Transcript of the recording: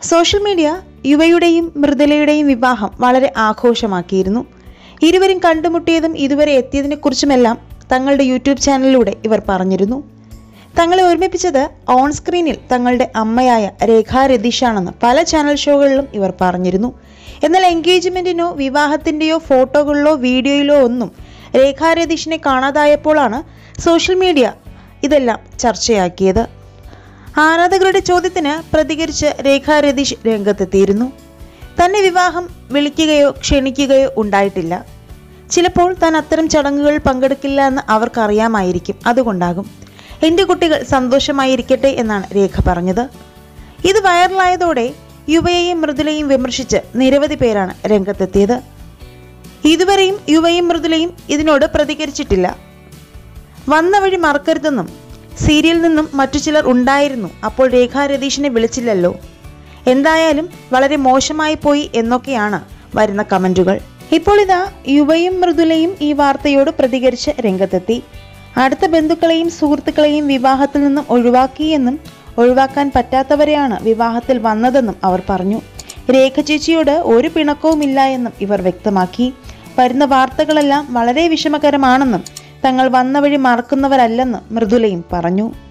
social media യുവയുടെയും മൃദുലയുടെയും വിവാഹം വളരെ ആഘോഷമാക്കിയിരുന്നു ഇരുവരും കണ്ടുമുട്ടിയതും ഇതുവരെ എത്തിയതിനെക്കുറിച്ചുമെല്ലാം തങ്ങളുടെ യൂട്യൂബ് ചാനലിലൂടെ ഇവർ പറഞ്ഞിരുന്നു തങ്ങളെ ഒരുമിപ്പിച്ചത് ഓൺ സ്ക്രീനിൽ തങ്ങളുടെ അമ്മയായ രേഖാ രതീഷാണെന്ന് പല ചാനൽ ഷോകളിലും ഇവർ പറഞ്ഞിരുന്നു എന്നാൽ എൻഗേജ്മെന്റിനോ വിവാഹത്തിന്റെയോ ഫോട്ടോകളിലോ വീഡിയോയിലോ ഒന്നും രേഖാ രതീഷിനെ കാണാതായപ്പോഴാണ് സോഷ്യൽ മീഡിയ ഇതെല്ലാം ചർച്ചയാക്കിയത് ആരാധകരുടെ ചോദ്യത്തിന് പ്രതികരിച്ച് രേഖാ രതീഷ് രംഗത്തെത്തിയിരുന്നു തന്നെ വിവാഹം വിളിക്കുകയോ ക്ഷണിക്കുകയോ ഉണ്ടായിട്ടില്ല ചിലപ്പോൾ താൻ അത്തരം ചടങ്ങുകൾ പങ്കെടുക്കില്ല എന്ന് അവർക്കറിയാമായിരിക്കും അതുകൊണ്ടാകും എൻ്റെ കുട്ടികൾ സന്തോഷമായിരിക്കട്ടെ എന്നാണ് രേഖ പറഞ്ഞത് ഇത് വൈറലായതോടെ യുവയെയും മൃദുലയും വിമർശിച്ച് നിരവധി പേരാണ് രംഗത്തെത്തിയത് ഇതുവരെയും യുവയും മൃദുലയും ഇതിനോട് പ്രതികരിച്ചിട്ടില്ല വന്ന വഴി മറക്കരുതെന്നും സീരിയലിൽ നിന്നും മറ്റു ചിലർ ഉണ്ടായിരുന്നു അപ്പോൾ രേഖാ രതീഷിനെ വിളിച്ചില്ലല്ലോ എന്തായാലും വളരെ മോശമായി പോയി എന്നൊക്കെയാണ് വരുന്ന കമന്റുകൾ ഇപ്പോൾ ഇതാ യുവയും മൃദുലയും ഈ വാർത്തയോട് പ്രതികരിച്ച് രംഗത്തെത്തി അടുത്ത ബന്ധുക്കളെയും സുഹൃത്തുക്കളെയും വിവാഹത്തിൽ നിന്നും ഒഴിവാക്കിയെന്നും ഒഴിവാക്കാൻ പറ്റാത്തവരെയാണ് വിവാഹത്തിൽ വന്നതെന്നും അവർ പറഞ്ഞു രേഖ ചേച്ചിയോട് ഒരു പിണക്കവുമില്ല എന്നും ഇവർ വ്യക്തമാക്കി വരുന്ന വാർത്തകളെല്ലാം വളരെ വിഷമകരമാണെന്നും തങ്ങൾ വന്ന വഴി മറക്കുന്നവരല്ലെന്ന് മൃദുലയും പറഞ്ഞു